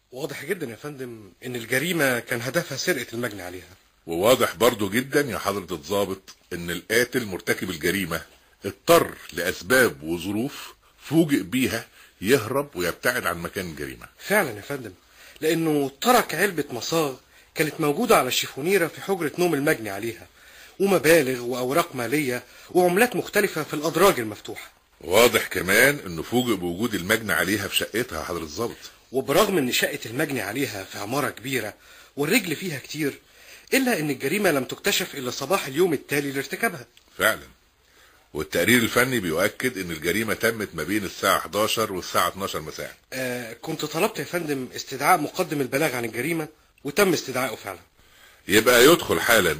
واضح جدا يا فندم ان الجريمة كان هدفها سرقة المجني عليها وواضح برضو جدا يا حضرة الضابط ان القاتل مرتكب الجريمة اضطر لاسباب وظروف فوجئ بيها يهرب ويبتعد عن مكان الجريمة فعلا يا فندم لانه ترك علبة مصاغ كانت موجودة على الشيفونيرة في حجرة نوم المجني عليها ومبالغ واوراق مالية وعملات مختلفة في الادراج المفتوحة واضح كمان انه فوجئ بوجود المجني عليها في شقتها يا حضرة الضابط وبرغم ان شقة المجني عليها في عمارة كبيرة والرجل فيها كتير الا ان الجريمة لم تكتشف الا صباح اليوم التالي لارتكابها فعلا والتقرير الفني بيؤكد ان الجريمة تمت ما بين الساعة 11 والساعة 12 مساء آه كنت طلبت يا فندم استدعاء مقدم البلاغ عن الجريمة وتم استدعائه فعلا يبقى يدخل حالا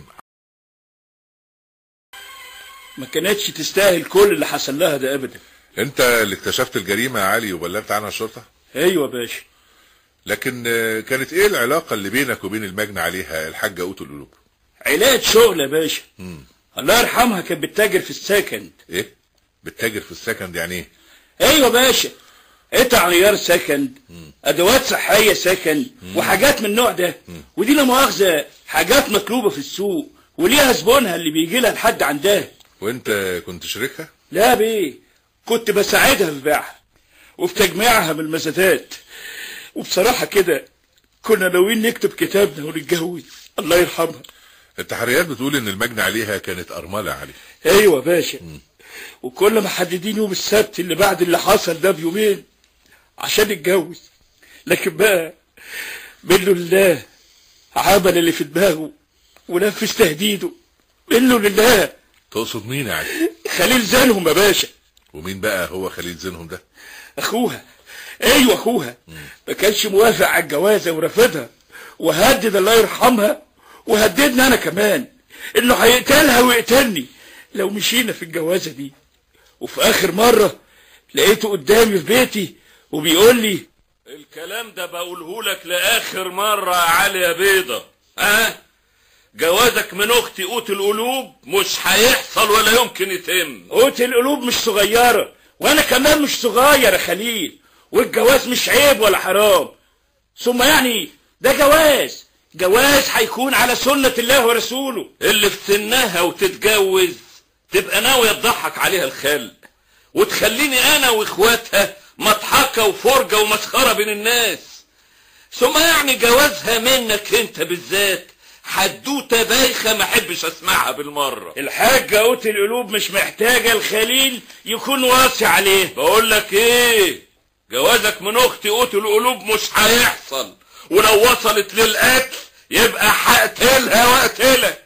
ما كانتش تستاهل كل اللي حصل لها ده ابدا انت اللي اكتشفت الجريمة يا علي وبلغت عنها الشرطة ايوه يا باشا لكن آه، كانت ايه العلاقة اللي بينك وبين المجني عليها الحاجة قوت القلوب علاج شغل يا باشا الله يرحمها كانت بتتاجر في السكند ايه بتتاجر في السكند يعني ايه ايوه يا باشا قطع غيار سكند ادوات صحيه سكند وحاجات من النوع ده ودي لا مؤاخذه حاجات مطلوبه في السوق وليها زبونها اللي بيجي لها لحد عندها وانت كنت شريكها لا بيه كنت بساعدها في بيعها وفي تجميعها من المزادات وبصراحه كده كنا ناويين نكتب كتابنا ونتجوز الله يرحمها التحريات بتقول ان المجني عليها كانت ارملة يا علي ايوه يا باشا وكل محددين يوم السبت اللي بعد اللي حصل ده بيومين عشان نتجوز لكن بقى منه لله عمل اللي في دماغه ونفذ تهديده منه لله تقصد مين يا علي خليل زينهم يا باشا ومين بقى هو خليل زينهم ده اخوها ايوه اخوها ما كانش موافق على الجوازه ورفضها وهدد الله يرحمها وهددني انا كمان انه هيقتلها ويقتلني لو مشينا في الجوازه دي وفي اخر مره لقيته قدامي في بيتي وبيقول لي الكلام ده بقوله لك لاخر مره يا علي يا بيضه ها جوازك من اختي قوت القلوب مش هيحصل ولا يمكن يتم قوت القلوب مش صغيره وانا كمان مش صغير يا خليل والجواز مش عيب ولا حرام ثم يعني ده جواز جواز هيكون على سنة الله ورسوله اللي في سنها وتتجوز تبقى ناوية تضحك عليها الخلق وتخليني انا واخواتها مضحكة وفرجة ومسخرة بين الناس ثم يعني جوازها منك انت بالذات حدوتة بايخة ما احبش اسمعها بالمرة الحاجة قوت القلوب مش محتاجة الخليل يكون واصي عليه بقول لك ايه جوازك من اختي قوت القلوب مش هيحصل ولو وصلت للقتل يبقى هقتلها واقتلك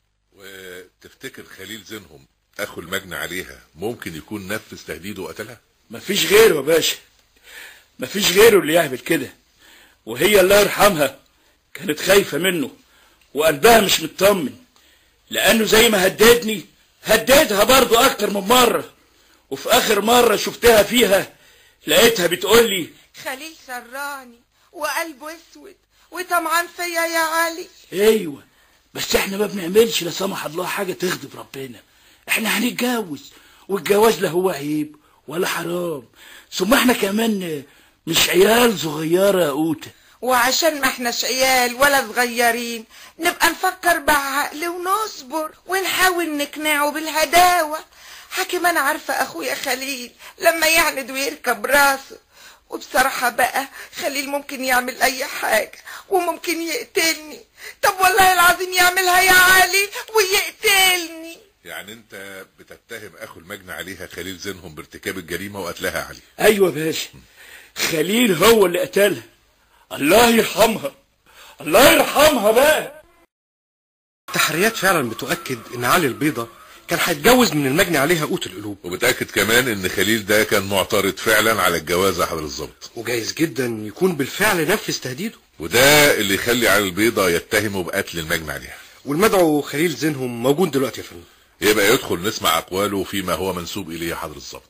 وتفتكر خليل زينهم اخو المجني عليها ممكن يكون نفذ تهديده وقتلها مفيش غيره يا باشا مفيش غيره اللي يعمل كده وهي الله يرحمها كانت خايفة منه وقلبها مش مطمن لأنه زي ما هددني هددها برضو أكتر من مرة وفي آخر مرة شفتها فيها لقيتها بتقول لي خليل سراني وقلبه اسود وطمعان فيا يا علي ايوه بس احنا ما بنعملش لا سمح الله حاجة تغضب ربنا احنا هنتجوز والجواز لا هو عيب ولا حرام ثم احنا كمان مش عيال صغيرة يا قوتة وعشان ما احناش عيال ولا صغيرين نبقى نفكر بعقل ونصبر ونحاول نقنعه بالهداوة حكم انا عارفة اخويا خليل لما يعند ويركب راسه وبصراحة بقى خليل ممكن يعمل اي حاجة وممكن يقتلني طب والله العظيم يعملها يا علي ويقتلني يعني انت بتتهم اخو المجني عليها خليل زينهم بارتكاب الجريمة وقتلها يا علي ايوه يا باشا خليل هو اللي قتلها الله يرحمها الله يرحمها بقى التحريات فعلا بتؤكد ان علي البيضة كان هيتجوز من المجني عليها قوت القلوب وبتأكد كمان ان خليل ده كان معترض فعلا على الجواز يا حضر الظابط وجايز جدا يكون بالفعل نفذ تهديده وده اللي يخلي علي البيضة يتهمه بقتل المجني عليها والمدعو خليل زينهم موجود دلوقتي يا فندم يبقى يدخل نسمع اقواله فيما هو منسوب اليه يا حضر الظابط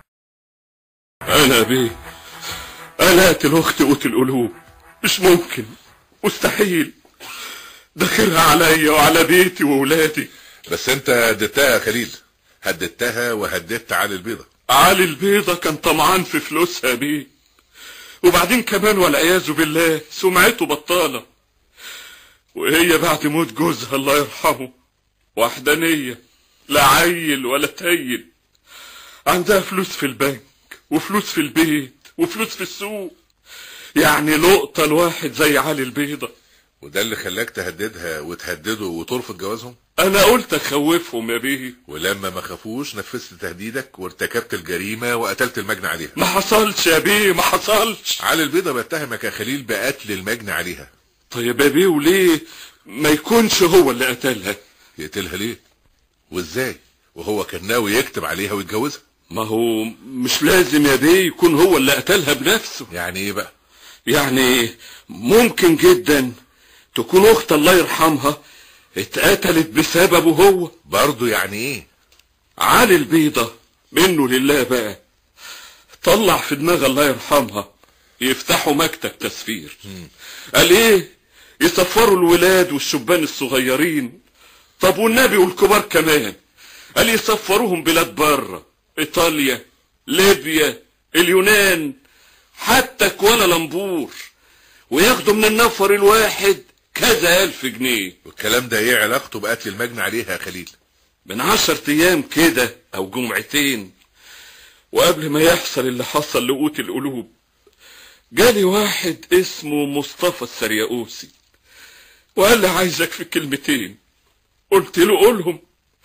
انا بيه انا اقتل اختي قوت القلوب مش ممكن مستحيل ده خيرها عليا وعلى بيتي وولادي بس انت هددتها يا خليل هددتها وهددت علي البيضة علي البيضة كان طمعان في فلوسها بيه وبعدين كمان والعياذ بالله سمعته بطالة وهي بعد موت جوزها الله يرحمه وحدانية لا عيل ولا تيل عندها فلوس في البنك وفلوس في البيت وفلوس في السوق يعني لقطة الواحد زي علي البيضة وده اللي خلاك تهددها وتهدده وترفض جوازهم انا قلت اخوفهم يا بيه ولما ما خافوش نفذت تهديدك وارتكبت الجريمة وقتلت المجني عليها ما حصلش يا بيه ما حصلش علي البيضة بيتهمك يا خليل بقتل المجني عليها طيب يا بيه وليه ما يكونش هو اللي قتلها يقتلها ليه وازاي وهو كان ناوي يكتب عليها ويتجوزها ما هو مش لازم يا بيه يكون هو اللي قتلها بنفسه يعني ايه بقى يعني ممكن جدا تكون اخت الله يرحمها اتقتلت بسببه هو برضه يعني ايه علي البيضة منه لله بقى طلع في دماغ الله يرحمها يفتحوا مكتب تسفير قال ايه يسفروا الولاد والشبان الصغيرين طب والنبي والكبار كمان قال يسفروهم بلاد بره ايطاليا ليبيا اليونان حتى كوالالمبور وياخدوا من النفر الواحد كذا الف جنيه والكلام ده ايه علاقته بقتل المجني عليها يا خليل من عشر ايام كده او جمعتين وقبل ما يحصل اللي حصل لقوت القلوب جالي واحد اسمه مصطفى السرياوسي وقال لي عايزك في كلمتين قلت له قولهم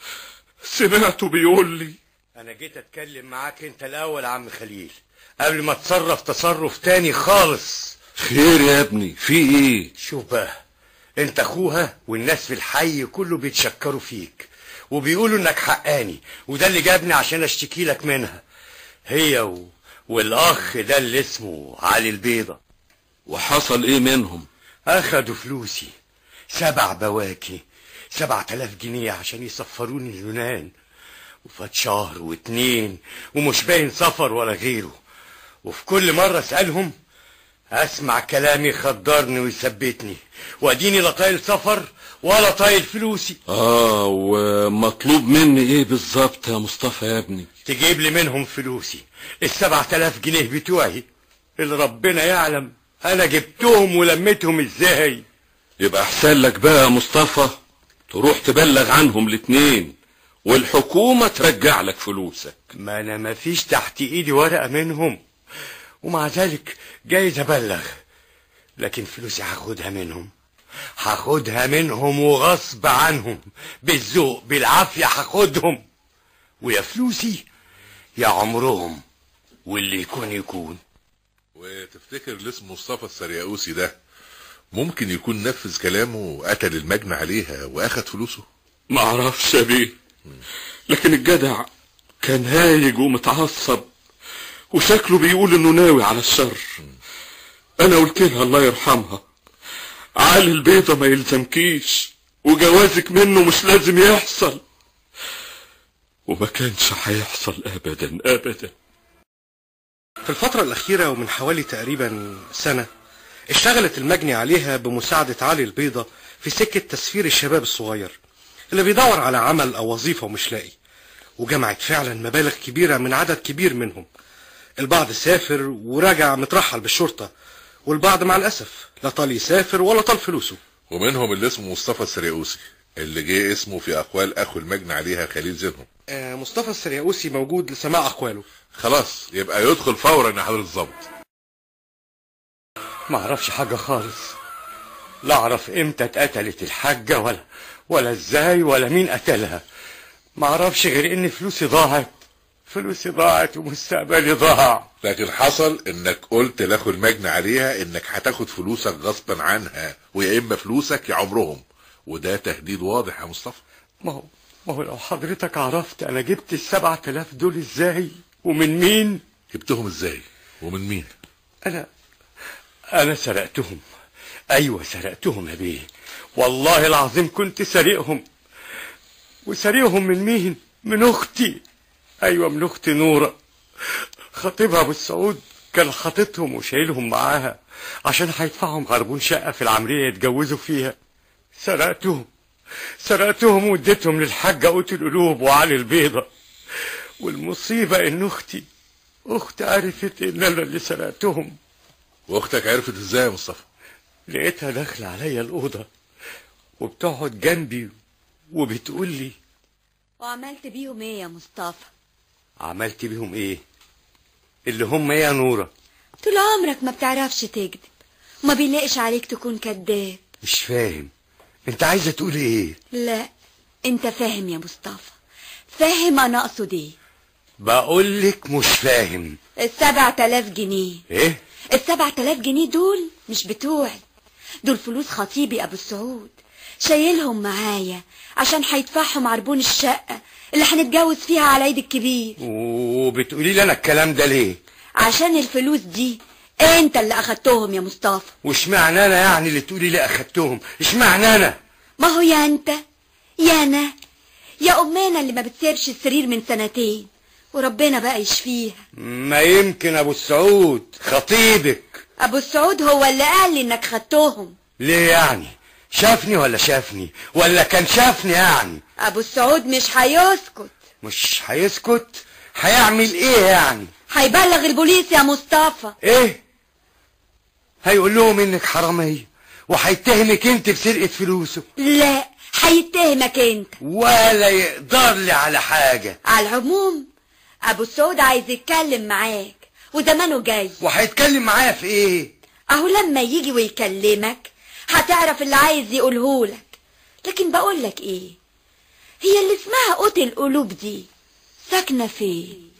سمعته بيقول لي انا جيت اتكلم معاك انت الاول يا عم خليل قبل ما اتصرف تصرف تاني خالص خير يا ابني في ايه شوف بقى انت اخوها والناس في الحي كله بيتشكروا فيك وبيقولوا انك حقاني وده اللي جابني عشان اشتكي لك منها هي و... والاخ ده اللي اسمه علي البيضة وحصل ايه منهم اخدوا فلوسي سبع بواكي سبعة آلاف جنيه عشان يسفروني اليونان وفات شهر واتنين ومش باين سفر ولا غيره وفي كل مرة اسألهم اسمع كلامي يخدرني ويثبتني واديني لا طايل سفر ولا طايل فلوسي اه ومطلوب مني ايه بالظبط يا مصطفى يا ابني تجيب لي منهم فلوسي السبعة آلاف جنيه بتوعي اللي ربنا يعلم انا جبتهم ولميتهم ازاي يبقى احسن لك بقى يا مصطفى تروح تبلغ عنهم الاتنين والحكومة ترجع لك فلوسك ما انا ما فيش تحت ايدي ورقة منهم ومع ذلك جايز ابلغ لكن فلوسي هاخدها منهم هاخدها منهم وغصب عنهم بالذوق بالعافية هاخدهم ويا فلوسي يا عمرهم واللي يكون يكون وتفتكر اللي اسمه مصطفى السرياوسي ده ممكن يكون نفذ كلامه وقتل المجني عليها واخد فلوسه ما اعرفش يا بيه لكن الجدع كان هايج ومتعصب وشكله بيقول انه ناوي على الشر انا قلت لها الله يرحمها علي البيضة ما يلزمكيش وجوازك منه مش لازم يحصل وما كانش هيحصل ابدا ابدا في الفترة الأخيرة ومن حوالي تقريبا سنة اشتغلت المجني عليها بمساعدة علي البيضة في سكة تسفير الشباب الصغير اللي بيدور على عمل أو وظيفة ومش لاقي وجمعت فعلا مبالغ كبيرة من عدد كبير منهم البعض سافر ورجع مترحل بالشرطة والبعض مع الأسف لا طال يسافر ولا طال فلوسه ومنهم اللي اسمه مصطفى السرياوسي اللي جه اسمه في اقوال اخو المجني عليها خليل زينهم آه، مصطفى السرياوسي موجود لسماع أقواله خلاص يبقى يدخل فورا يا حضرة الظابط ما اعرفش حاجة خالص لا اعرف امتى اتقتلت الحاجة ولا ولا ازاي ولا مين قتلها ما اعرفش غير ان فلوسي ضاعت فلوسي ضاعت ومستقبلي ضاع لكن حصل انك قلت لاخو المجني عليها انك هتاخد فلوسك غصبا عنها ويا اما فلوسك يا عمرهم وده تهديد واضح يا مصطفى ما هو ما هو لو حضرتك عرفت انا جبت السبعة آلاف دول ازاي ومن مين جبتهم ازاي ومن مين انا انا سرقتهم ايوه سرقتهم يا بيه والله العظيم كنت سارقهم وسارقهم من مين من اختي ايوه من اختي نوره خطيبها ابو السعود كان خاطبهم وشايلهم معاها عشان هيدفعهم غربون شقه في العمريه يتجوزوا فيها سرقتهم سرقتهم واديتهم للحاجه قوت القلوب وعلي البيضه والمصيبه ان اختي اختي عرفت ان انا اللي سرقتهم واختك عرفت ازاي يا مصطفى لقيتها داخلة عليا الأوضة وبتقعد جنبي وبتقول لي وعملت بيهم ايه يا مصطفى عملت بيهم ايه اللي هم ايه يا نورة طول عمرك ما بتعرفش تكذب وما بيلاقش عليك تكون كذاب مش فاهم انت عايزة تقول ايه لا انت فاهم يا مصطفى فاهم انا اقصد ايه بقول لك مش فاهم السبع تلاف جنيه ايه السبع تلاف جنيه دول مش بتوعي دول فلوس خطيبي ابو السعود شايلهم معايا عشان هيدفعهم عربون الشقة اللي هنتجوز فيها على عيد الكبير وبتقولي لي انا الكلام ده ليه عشان الفلوس دي انت اللي اخدتهم يا مصطفى واشمعنى انا يعني اللي تقولي لي اخدتهم اشمعنى انا ما هو يا انت يا انا يا امنا اللي ما بتسيبش السرير من سنتين وربنا بقى يشفيها ما يمكن ابو السعود خطيبك ابو السعود هو اللي قال لي انك خدتهم ليه يعني شافني ولا شافني ولا كان شافني يعني ابو السعود مش هيسكت مش هيسكت هيعمل ايه يعني هيبلغ البوليس يا مصطفى ايه هيقول لهم انك حرامية وهيتهمك انت بسرقة فلوسه لا هيتهمك انت ولا يقدر لي على حاجة على العموم ابو السعود عايز يتكلم معاك وزمانه جاي وهيتكلم معايا في ايه اهو لما يجي ويكلمك هتعرف اللي عايز يقولهولك لكن بقولك ايه هي اللي اسمها قوت القلوب دي ساكنة فين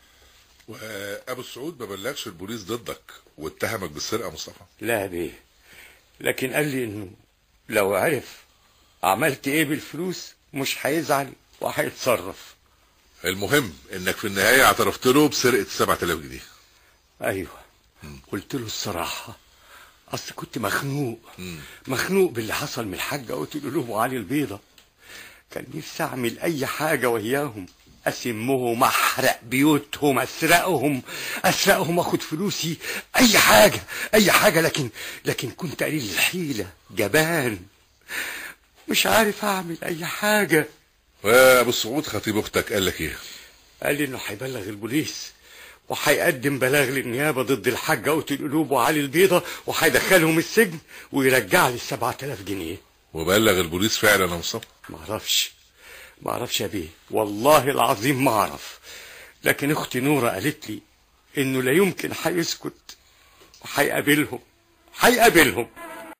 وابو السعود ما بلغش البوليس ضدك واتهمك بالسرقه مصطفى لا بيه لكن قال لي انه لو عرف عملت ايه بالفلوس مش هيزعل وهيتصرف المهم انك في النهايه اعترفت له بسرقه 7000 جنيه ايوه قلت له الصراحة اصل كنت مخنوق مخنوق باللي حصل من الحاجة قلت له وعلي البيضة كان نفسي اعمل اي حاجة وياهم اسمهم احرق بيوتهم اسرقهم اسرقهم اخد فلوسي اي حاجة اي حاجة لكن لكن كنت قليل الحيلة جبان مش عارف اعمل اي حاجة وابو السعود خطيب اختك قال لك ايه قال لي انه هيبلغ البوليس وهيقدم بلاغ للنيابة ضد الحاجة قوت القلوب وعلي البيضة وهيدخلهم السجن ويرجع لي السبعة آلاف جنيه وبلغ البوليس فعلا يا مصطفى معرفش معرفش يا بيه والله العظيم ما اعرف لكن اختي نورة قالت لي انه لا يمكن هيسكت وهيقابلهم هيقابلهم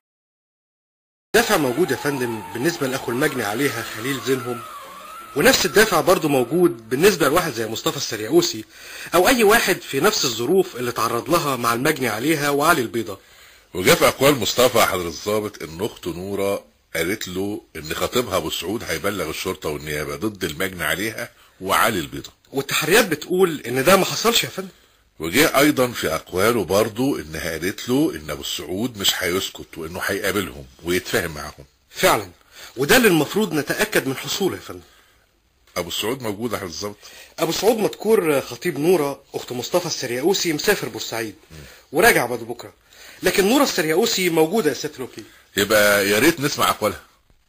دافع موجود يا فندم بالنسبة لأخو المجني عليها خليل زينهم ونفس الدافع برضه موجود بالنسبة لواحد زي مصطفى السرياوسي أو أي واحد في نفس الظروف اللي تعرض لها مع المجني عليها وعلي البيضة وجاء في اقوال مصطفى يا حضرة الضابط ان اخته نوره قالت له ان خطيبها ابو السعود هيبلغ الشرطه والنيابه ضد المجني عليها وعلي البيضه والتحريات بتقول إن ده ما حصلش يا فندم وجاء ايضا في اقواله برضه انها قالت له ان ابو السعود مش هيسكت وانه هيقابلهم ويتفاهم معاهم فعلا وده اللي المفروض نتأكد من حصوله يا فندم ابو السعود موجود يا حضرة الضابط أبو سعود مذكور خطيب نورة أخت مصطفى السرياوسي مسافر بورسعيد وراجع بعد بكرة لكن نورة السرياوسي موجودة يا ست لوكي يبقى يا ريت نسمع اقوالها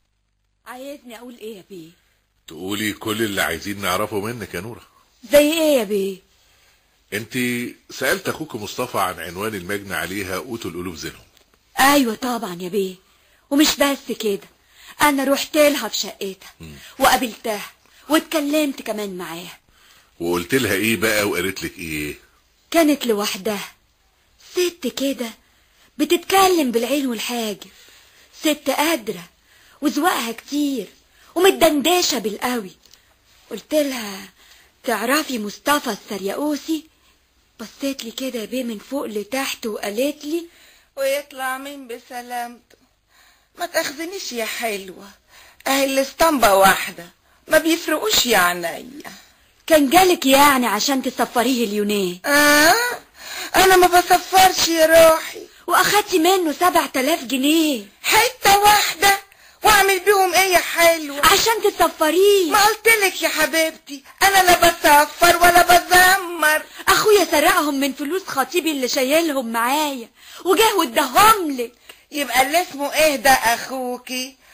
عايزني اقول ايه يا بيه تقولي كل اللي عايزين نعرفه منك يا نوره زي ايه يا بيه انت سالت اخوك مصطفى عن عنوان المجني عليها قوت القلوب زينهم ايوه طبعا يا بيه ومش بس كده انا رحت لها في شقتها وقابلتها واتكلمت كمان معاها وقلت لها ايه بقى وقالت لك ايه كانت لوحدها ست كده بتتكلم بالعين والحاجب ست قادرة وذوقها كتير ومتدندشة بالقوي قلت لها تعرفي مصطفى السرياوسي بصيت لي كده بيه من فوق لتحت وقالت لي ويطلع مين بسلامته ما تاخذنيش يا حلوة اهي الاسطمبة واحدة ما بيفرقوش يا عينيا كان جالك يعني عشان تسفريه اليونان اه انا ما بصفرش يا روحي واخدتي منه سبع تلاف جنيه حتة واحدة واعمل بيهم ايه يا حلوة عشان تسفريه ما قلتلك يا حبيبتي انا لا بسفر ولا بزمر اخويا سرقهم من فلوس خطيبي اللي شايلهم معايا وجاه واداهم لك يبقى اللي اسمه ايه ده اخوكي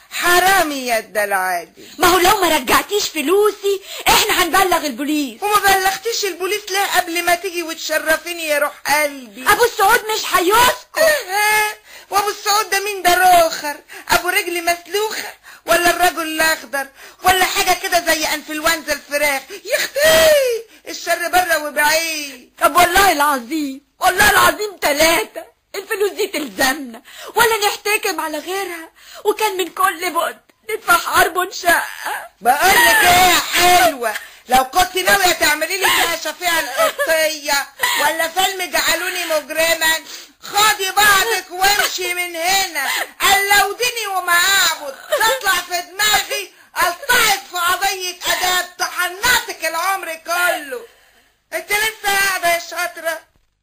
حرامي يا الدلعادي ما هو لو ما رجعتيش فلوسي احنا هنبلغ البوليس وما بلغتيش البوليس ليه قبل ما تيجي وتشرفيني يا روح قلبي ابو السعود مش هيسكت اه، وابو السعود ده مين ده روخر ابو رجل مسلوخه ولا الرجل الاخضر ولا حاجه كده زي انفلونزا الفراخ يختي الشر بره وبعيد طب والله العظيم والله العظيم ثلاثة الفلوس دي تلزمنا ولا نحتكم على غيرها وكان من كل بد ندفع حرب شقة بقول لك ايه يا حلوه لو كنت ناويه تعملي لي فيها شفيعه القبطيه ولا فيلم جعلوني مجرما خدي بعضك وامشي من هنا قلوديني وما اعبد تطلع في دماغي الطعك في قضيه اداب تحنطك العمر كله انت لسه قاعده يا شاطره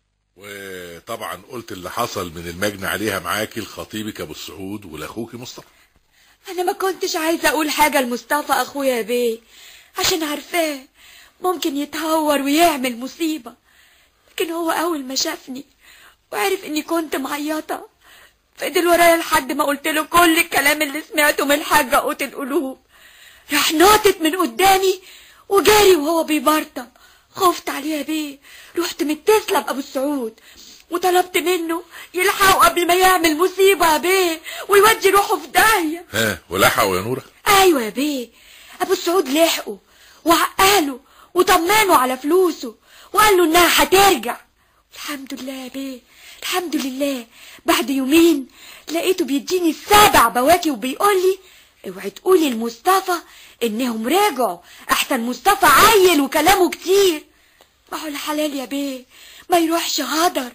وطبعا قلت اللي حصل من المجني عليها معاكي لخطيبك ابو السعود ولاخوكي مصطفى انا ما كنتش عايزة اقول حاجة لمصطفى اخويا بيه عشان عارفاه ممكن يتهور ويعمل مصيبة لكن هو اول ما شافني وعرف اني كنت معيطة فضل ورايا لحد ما قلت له كل الكلام اللي سمعته من حاجة قوت القلوب راح ناطط من قدامي وجاري وهو بيبرطم خفت عليها بيه رحت متصلة بأبو السعود وطلبت منه يلحقه قبل ما يعمل مصيبة يا بيه ويودي روحه في داهية ها ولحقوا يا نوره ايوه يا بيه ابو السعود لحقه وعقله وطمنه على فلوسه وقال له انها هترجع الحمد لله يا بيه الحمد لله بعد يومين لقيته بيديني سبع بواكي وبيقول لي اوعي تقولي لمصطفى انهم رجعوا احسن مصطفى عيل وكلامه كتير ما هو الحلال يا بيه ما يروحش هدر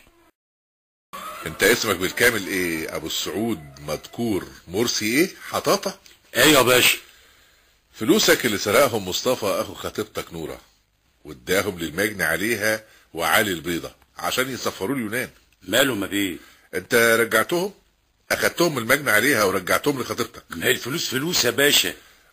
انت اسمك بالكامل ايه ابو السعود مذكور مرسي ايه حطاطة ايوه يا باشا فلوسك اللي سرقهم مصطفى اخو خطيبتك نورة واداهم للمجني عليها وعلي البيضة عشان يسفروا اليونان ماله ما بيه انت رجعتهم اخدتهم من المجني عليها ورجعتهم لخطيبتك ما هي الفلوس فلوس يا باشا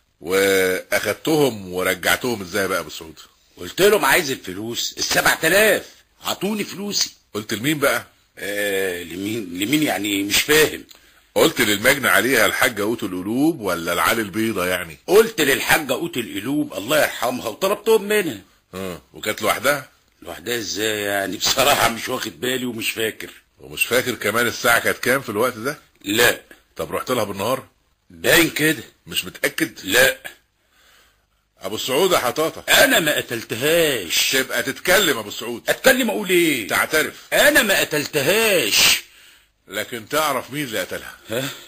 واخدتهم ورجعتهم ازاي بقى يا ابو السعود قلت لهم عايز الفلوس السبع تلاف عطوني فلوسي قلت لمين بقى آه لمين لمين يعني مش فاهم قلت للمجني عليها الحاجة قوت القلوب ولا العلي البيضة يعني قلت للحاجة قوت القلوب الله يرحمها وطلبتهم منها اه وكانت لوحدها لوحدها ازاي يعني بصراحة مش واخد بالي ومش فاكر ومش فاكر كمان الساعة كانت كام في الوقت ده لا طب رحت لها بالنهار باين كده مش متأكد لا ابو السعود يا حطاطة انا ما قتلتهاش تبقى تتكلم ابو السعود اتكلم اقول ايه تعترف انا ما قتلتهاش لكن تعرف مين اللي قتلها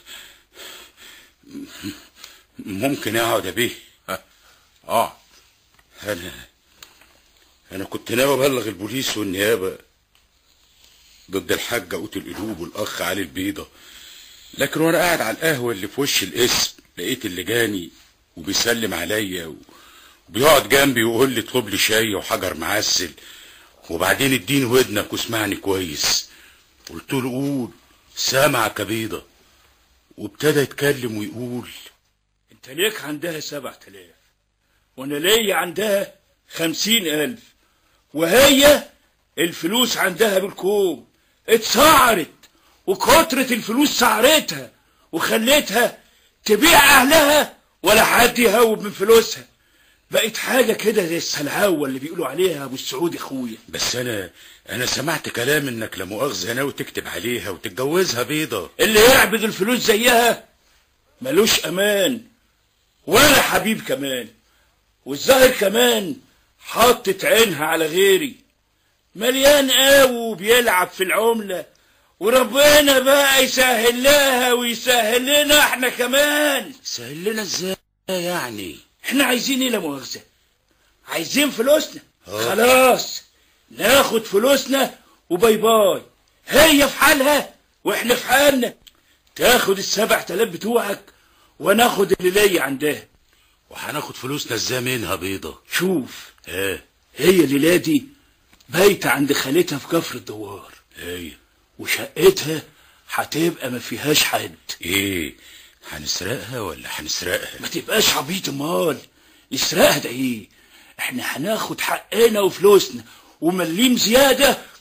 ممكن اقعد يا بيه اه انا انا كنت ناوي ابلغ البوليس والنيابه ضد الحاجه قوت القلوب والاخ علي البيضه لكن وانا قاعد على القهوه اللي في وش القسم لقيت اللي جاني وبيسلم عليا و- وبيقعد جنبي ويقول لي اطلب لي شاي وحجر معسل وبعدين اديني ودنك واسمعني كويس قلت له قول سامعك يا بيضه وابتدى يتكلم ويقول انت ليك عندها سبع تلاف وانا ليا عندها خمسين الف وهي الفلوس عندها بالكوم اتسعرت وكترة الفلوس سعرتها وخليتها تبيع اهلها ولا حد يهوب من فلوسها بقت حاجة كده زي السلعوة اللي بيقولوا عليها ابو السعود اخويا بس انا انا سمعت كلام انك لا مؤاخذه ناوي تكتب عليها وتتجوزها بيضه اللي يعبد الفلوس زيها ملوش امان ولا حبيب كمان والظاهر كمان حطت عينها على غيري مليان قوي وبيلعب في العملة وربنا بقى يسهل لها ويسهل لنا احنا كمان سهل لنا ازاي يعني احنا عايزين ايه لا مؤاخذة عايزين فلوسنا خلاص ناخد فلوسنا وباي باي هي في حالها واحنا في حالنا تاخد السبع تلاف بتوعك وناخد اللي ليا عندها وهناخد فلوسنا ازاي منها بيضه شوف اه هي الليلة دي بايتة عند خالتها في كفر الدوار ايه وشقتها هتبقى ما فيهاش حد ايه هنسرقها ولا هنسرقها ما تبقاش عبيط امال يسرقها ده ايه احنا هناخد حقنا وفلوسنا ومليم زيادة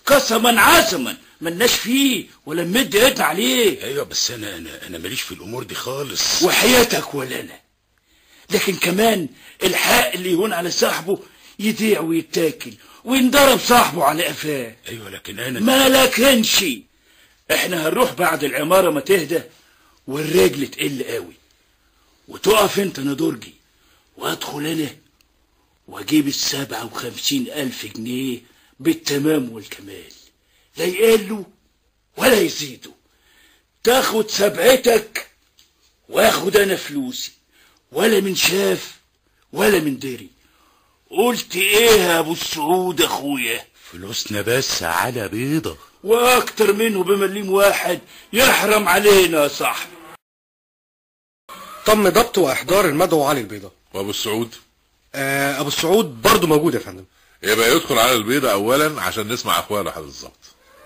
قسما عزما ملناش فيه ولا نمد ايدنا عليه ايوه بس انا انا انا ماليش في الامور دي خالص وحياتك ولا انا لكن كمان الحق اللي يهون على صاحبه يضيع ويتاكل وينضرب صاحبه على قفاه ايوه لكن انا ما لكنش احنا هنروح بعد العمارة ما تهدى والرجل تقل قوي وتقف انت ندرجي وادخل انا واجيب السبعة وخمسين الف جنيه بالتمام والكمال لا يقلوا ولا يزيدوا تاخد سبعتك واخد انا فلوسي ولا من شاف ولا من دري قلت ايه يا ابو السعود اخويا فلوسنا بس على بيضة واكتر منه بمليم واحد يحرم علينا يا صاحبي تم ضبط واحضار المدعو علي البيضة وابو السعود آه ابو السعود برضه موجود يا فندم يبقى يدخل على البيضة اولا عشان نسمع اقواله حضرتك الظبط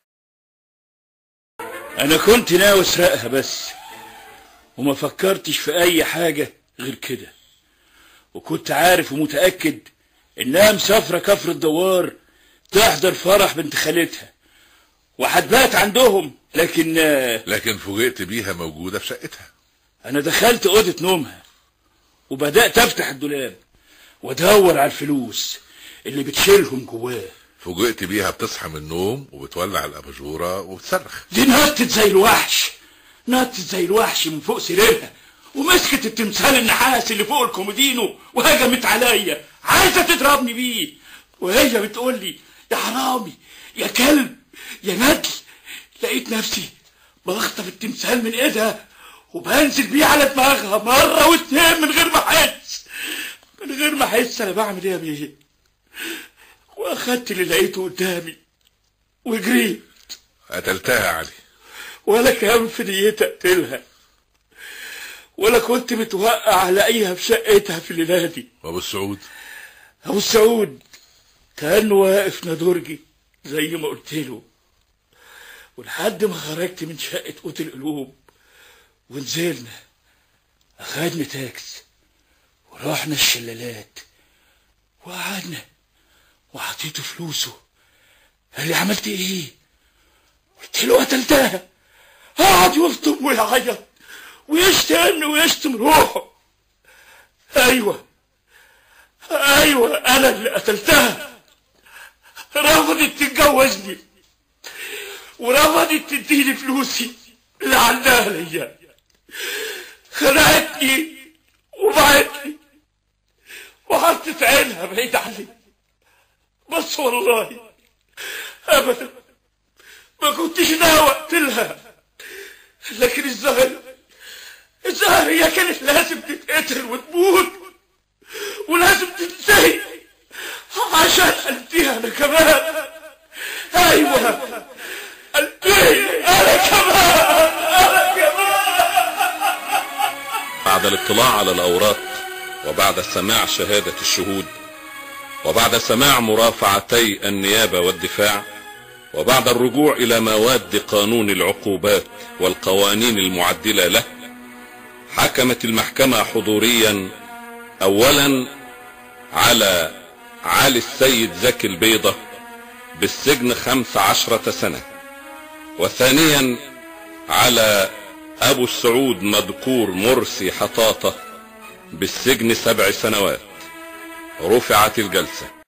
انا كنت ناوي اسرقها بس وما فكرتش في اي حاجة غير كده وكنت عارف ومتأكد انها مسافرة كفر الدوار تحضر فرح بنت خالتها وهتبات عندهم لكن آه، لكن فوجئت بيها موجودة في شقتها انا دخلت اوضة نومها وبدأت افتح الدولاب وادور على الفلوس اللي بتشيلهم جواه فوجئت بيها بتصحى من النوم وبتولع الاباجوره وبتصرخ دي نطت زي الوحش نطت زي الوحش من فوق سريرها ومسكت التمثال النحاس اللي فوق الكومودينو وهجمت عليا عايزه تضربني بيه وهي بتقول لي يا حرامي يا كلب يا ندل لقيت نفسي بخطف التمثال من ايدها وبنزل بيه على دماغها مره واتنين من غير ما احس من غير ما احس انا بعمل ايه يا بيه واخدت اللي لقيته قدامي وجريت قتلتها يا علي ولا كان في نيتي اقتلها ولا كنت متوقع الاقيها في شقتها في الليله دي وابو السعود ابو السعود كانه واقف ندرجي زي ما قلت له ولحد ما خرجت من شقه قوت القلوب ونزلنا اخدنا تاكس ورحنا الشلالات وقعدنا وعطيته فلوسه قال لي عملت ايه قلت له قتلتها قعد يلطم ويعيط ويشتم ويشتم روحه ايوه ايوه انا اللي قتلتها رفضت تتجوزني ورفضت تديني فلوسي اللي عندها ليا خلعتني وبعتني وحطت عينها بعيد عني بس والله ابدا ما كنتش ناوي اقتلها لكن الظاهر الظاهر هي كانت لازم تتقتل وتموت ولازم تنتهي عشان قلبيها انا كمان ايوه قلبي انا كمان انا كمان بعد الاطلاع على الأوراق وبعد سماع شهادة الشهود وبعد سماع مرافعتي النيابة والدفاع وبعد الرجوع إلى مواد قانون العقوبات والقوانين المعدلة له حكمت المحكمة حضوريا أولا على علي السيد زكي البيضة بالسجن خمس عشرة سنة وثانيا على أبو السعود مذكور مرسي حطاطة بالسجن سبع سنوات رفعت الجلسة